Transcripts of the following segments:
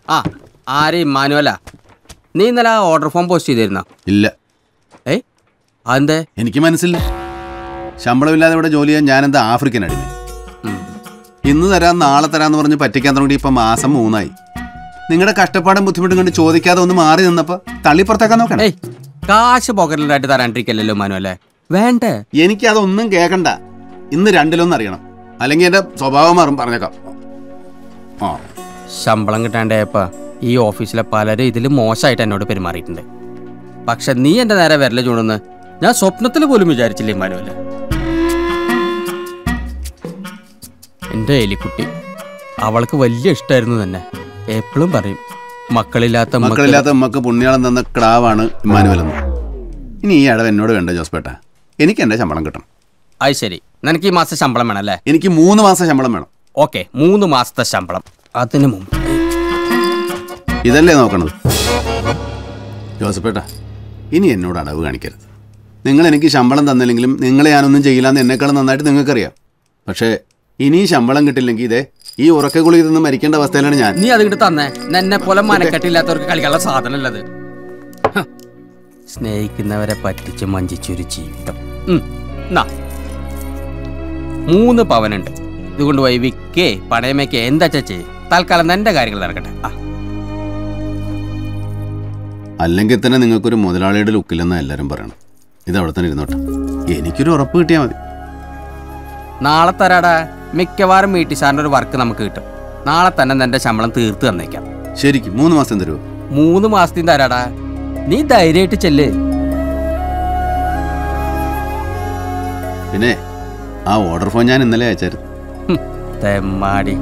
ആ ആരെ ഇമ്മാനുവലാ നീ ഇന്നലെ ആ ഓർഡർ ഫോം പോസ്റ്റ് ചെയ്തിരുന്ന ഇല്ല ഏയ് അതെന്തേ എനിക്ക് മനസ്സില്ല ശമ്പളമില്ലാതെ ഇവിടെ ജോലി ചെയ്യാൻ ഞാനെന്താ ആഫ്രിക്കൻ അടിമ ഇന്ന് തരാം നാളെ തരാന്ന് പറഞ്ഞ് പറ്റിക്കാൻ തുടങ്ങി ഇപ്പം മാസം മൂന്നായി നിങ്ങളുടെ കഷ്ടപ്പാടും ബുദ്ധിമുട്ടും കണ്ട് ചോദിക്കാതെ ഒന്ന് മാറി നിന്നപ്പോൾ തള്ളിപ്പുറത്തേക്കാൻ നോക്കണേ ഏയ് കാശ് പോക്കറ്റിലായിട്ട് തരാണ്ടിരിക്കല്ലോ ഇമ്മാനുവല്ലേ വേണ്ടേ എനിക്കതൊന്നും കേൾക്കണ്ട ഇന്ന് രണ്ടിലൊന്നും അറിയണം അല്ലെങ്കിൽ എൻ്റെ സ്വഭാവം മാറും പറഞ്ഞേക്കാം ആ ശമ്പളം കിട്ടാണ്ടായപ്പോ ഈ ഓഫീസിലെ പലരും ഇതിൽ മോശമായിട്ട് എന്നോട് പെരുമാറിയിട്ടുണ്ട് പക്ഷെ നീ എന്റെ നേരെ വിരല ചൂടുന്ന് ഞാൻ സ്വപ്നത്തിൽ പോലും വിചാരിച്ചില്ല ഇമ്മാനുവല്ലേ എൻ്റെ എലിക്കുട്ടി അവൾക്ക് വലിയ ഇഷ്ടമായിരുന്നു തന്നെ എപ്പോഴും പറയും മക്കളില്ലാത്ത ഉമ്മക്ക് മക്കളില്ലാത്ത ഉമ്മക്ക് പുണ്യാളം തന്ന ക്ടാവാണ് ഇമ്മാനുവലെന്ന് ഇനി ഈ അടവ് എന്നോട് വേണ്ട ജോസ്പേട്ട എനിക്ക് എൻ്റെ ശമ്പളം കിട്ടണം അത് ശരി നിനക്ക് ഈ മാസം ശമ്പളം വേണം അല്ലേ എനിക്ക് മൂന്ന് മാസം ശമ്പളം വേണം ഓക്കെ മൂന്ന് മാസത്തെ ശമ്പളം അതിനു മുമ്പ് ഇതല്ലേ നോക്കണത് ജോസഫേട്ട ഇനി എന്നോട് അടവ് കാണിക്കരുത് നിങ്ങൾ എനിക്ക് ശമ്പളം തന്നില്ലെങ്കിലും നിങ്ങളെ ഞാനൊന്നും ചെയ്യില്ലാന്ന് എന്നെക്കാളും നന്നായിട്ട് നിങ്ങൾക്കറിയാം പക്ഷേ ഇനി ശമ്പളം കിട്ടില്ലെങ്കിൽ ഇതേ ഈ ഉറക്ക ഗുളിക നിന്ന് മരിക്കേണ്ട അവസ്ഥയിലാണ് ഞാൻ നീ അതിങ്ങോട്ട് തന്നെ എന്നെ പോലെ മനക്കെട്ടില്ലാത്തവർക്ക് കളിക്കാനുള്ള സാധനമല്ലത് ഹ. സ്നേഹിക്കുന്നവരെ പറ്റിച്ച് മഞ്ചിച്ചൊരു ജീവിതം ഉം, നാ. മൂന്ന് പവനുണ്ട് ഇതുകൊണ്ട് പോയി വിക്കേ പണയമേക്കേ എന്താ ചെയ്യും തൽക്കാലം എന്റെ കാര്യങ്ങൾ നടക്കട്ടെ ആ അല്ലെങ്കിൽ തന്നെ നിങ്ങൾക്കൊരു മുതലാളിയുടെ ലുക്കില്ലെന്നാണ് എല്ലാവരും പറയണം ഇത് അവിടെ തന്നെ ഇരുന്നോട്ടെ എനിക്കൊരു ഉറപ്പ് കിട്ടിയാൽ മതി നാളെ തരാടാ മിക്കവാറും വീട്ടിൽ സാറിൻ്റെ ഒരു വർക്ക് നമുക്ക് കിട്ടും നാളെ തന്നെ നിന്റെ ശമ്പളം തീർത്ത് തന്നേക്കാം ശരിക്കും മൂന്ന് മാസം തരുമോ മൂന്ന് മാസത്തിന് തരാടാ നീ ധൈര്യമായിട്ട് ചെല്ല് പിന്നെ ആ ഓർഡർ ഫോൺ ഞാൻ ഇന്നലെ അയച്ചായിരുന്നു ഹും, തെമ്മാടി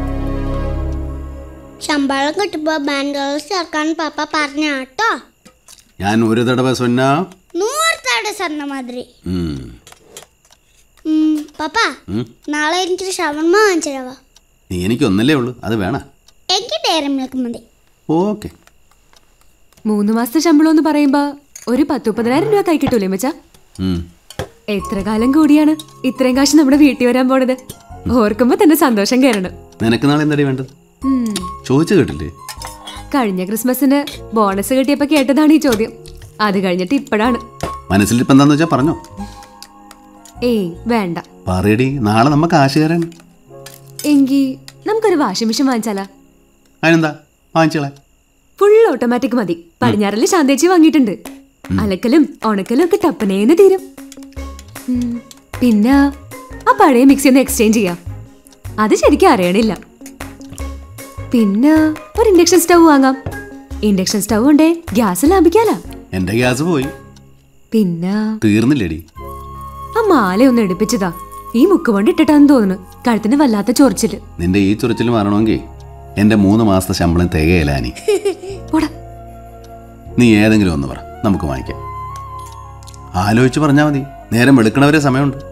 ശമ്പളം കിട്ടുമ്പോ ബാൻഡുകൾ ചേർക്കാൻ പപ്പ പറഞ്ഞ കേട്ടോ ഞാൻ ഒരു തടവ സൊന്ന നൂറ് തവണ സ്വന്ന മാതിരി ഉം. ഉം, പപ്പ ഉം. നാളെ എനിക്കൊരു ഷവർമ്മ വാങ്ങിച്ചിടവാ നീ എനിക്ക് ഒന്നല്ലേ ഉള്ളൂ അത് വേണ എനിക്ക് ഡയറി മിൽക്ക് മതി ഓക്കെ മൂന്ന് മാസത്തെ ശമ്പളം എന്ന് പറയുമ്പോ ഒരു പത്ത് മുപ്പതിനായിരം രൂപ കൈ കിട്ടൂലേ മച്ചാ ഉം. എത്ര കാലം കൂടിയാണ് ഇത്രയും കാശ് നമ്മുടെ വീട്ടിൽ വരാൻ പോണത് ഓർക്കുമ്പോ തന്നെ സന്തോഷം കയറണം നിനക്ക് നാളെ എന്തടി വേണ്ടത് ഉം. ചോദിച്ചു കേട്ടില്ലേ കഴിഞ്ഞ ക്രിസ്മസിന് ബോണസ് കിട്ടിയപ്പോ കേട്ടതാണ് ഈ ചോദ്യം അത് കഴിഞ്ഞിട്ട് ഇപ്പോഴാണ് മനസ്സിൽ ഇപ്പം എന്താന്ന് വെച്ചാൽ പറഞ്ഞോ ഏയ് വേണ്ട പറയടി നാളെ നമുക്ക് ആശ തരാൻ എങ്കി നമുക്കൊരു വാഷിംഗ് മെഷീൻ വാങ്ങിച്ചാലാ അതിനെന്താ വാങ്ങിച്ചോളെ ഫുൾ ഓട്ടോമാറ്റിക് മതി പടിഞ്ഞാറല് ശാന്തേച്ചി വാങ്ങിയിട്ടുണ്ട് അലക്കലും ഉണക്കലും ഒക്കെ ടപ്പനേന്ന് തീരും ഉം, പിന്നെ ആ പഴയ മിക്സി ഒന്ന് എക്സ്ചേഞ്ച് ചെയ്യാം അത് ശരിക്കും അറിയണില്ല പിന്നെ ഒരു ഇൻഡക്ഷൻ സ്റ്റൗ വാങ്ങാം ഇൻഡക്ഷൻ സ്റ്റൗ ഉണ്ടേ ഗ്യാസ് ലാഭിക്കാലാ എൻ്റെ ഗ്യാസ് പോയി പിന്നെ തീർന്നില്ലേടി ആ മാല ഒന്ന് എടുപ്പിച്ചതാ ഈ മുക്ക് കൊണ്ട് ഇട്ടിട്ടാന്ന് തോന്നുന്നു കഴുത്തിന് വല്ലാത്ത ചൊറിച്ചില് നിന്റെ ഈ ചൊറിച്ചിൽ മാറണമെങ്കിൽ എൻ്റെ മൂന്ന് മാസത്തെ ശമ്പളം തികയില്ല നീ പോടാ നീ ഏതെങ്കിലും ഒന്ന് പറ നമുക്ക് വാങ്ങിക്കാം ആലോചിച്ച് പറഞ്ഞാൽ മതി നേരം വെളുക്കണവരെ സമയമുണ്ട്